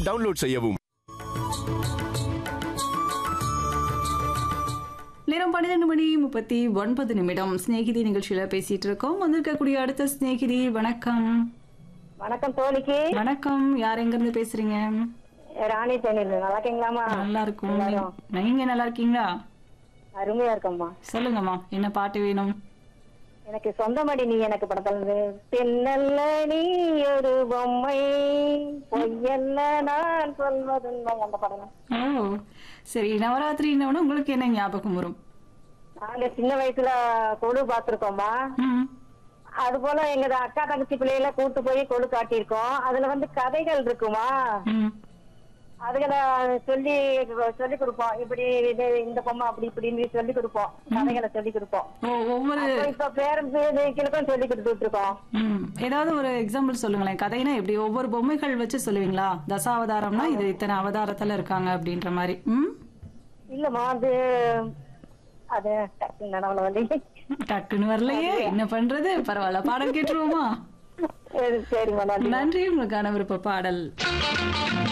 Download செய்யவும் நேரம் பன்னிரெண்டு மணி முப்பத்தி ஒன்பது நிமிடம் சிநேகிதி நிகழ்ச்சியில பேசிட்டு இருக்கோம் வந்திருக்கக்கூடிய அடுத்த சிநேகிதி வணக்கம் வணக்கம் தோழிக்கு வணக்கம் யார் எங்க இருந்து பேசுறீங்க ராணி தேனில் நல்லா இருக்கீங்களாமா நல்லா இருக்கும் எல்லாரும். நீங்க நல்லா இருக்கீங்களா அருமையா இருக்கம்மா சொல்லுங்கம்மா என்ன பாட்டு வேணும் எனக்கு சொந்தமடி நீ எனக்கு படத்துல இருந்து தென்னல்ல நீ ஒரு பொம்மை பொய்யல்ல நான் சொல்வதுண்மை அந்த படம் ஓ சரி நவராத்திரின்னு உங்களுக்கு என்ன ஞாபகம் வரும் நாங்க சின்ன வயசுல கொழு பார்த்திருக்கோம்மா ம் அது போல எங்க அக்கா தங்கச்சி பிள்ளைகள கூட்டு போய் கொழு காட்டியிருக்கோம் அதுல வந்து கதைகள் இருக்குமா ம் அதுகளை சொல்லி சொல்லி கொடுப்போம் இப்படி இது இந்த பொம்மை அப்படி இப்படின்னு சொல்லி கொடுப்போம் கதைகளை சொல்லி கொடுப்போம் ஓ ஒவ்வொரு அப்ப இப்ப பேரம்பேதைகளுக்கும் சொல்லி கொடுத்துட்டு இருக்கோம் ம் ஏதாவது ஒரு எக்ஸாம்பிள் சொல்லுங்களேன் கதைனா எப்படி ஒவ்வொரு பொம்மைகள் வச்சு சொல்லுவீங்களா தசாவதாரம்னா இது இத்தனை அவதாரத்துல இருக்காங்க அப்படின்ற மாதிரி ம் இல்லம்மா அது அது டக்குன்னு நனவுல வந்து டக்குன்னு வரலையே என்ன பண்றது பரவாயில்ல பாடல் கேட்டுருவோமா சரிம்மா நன்றி நன்றி உங்களுக்கான விருப்ப பாடல்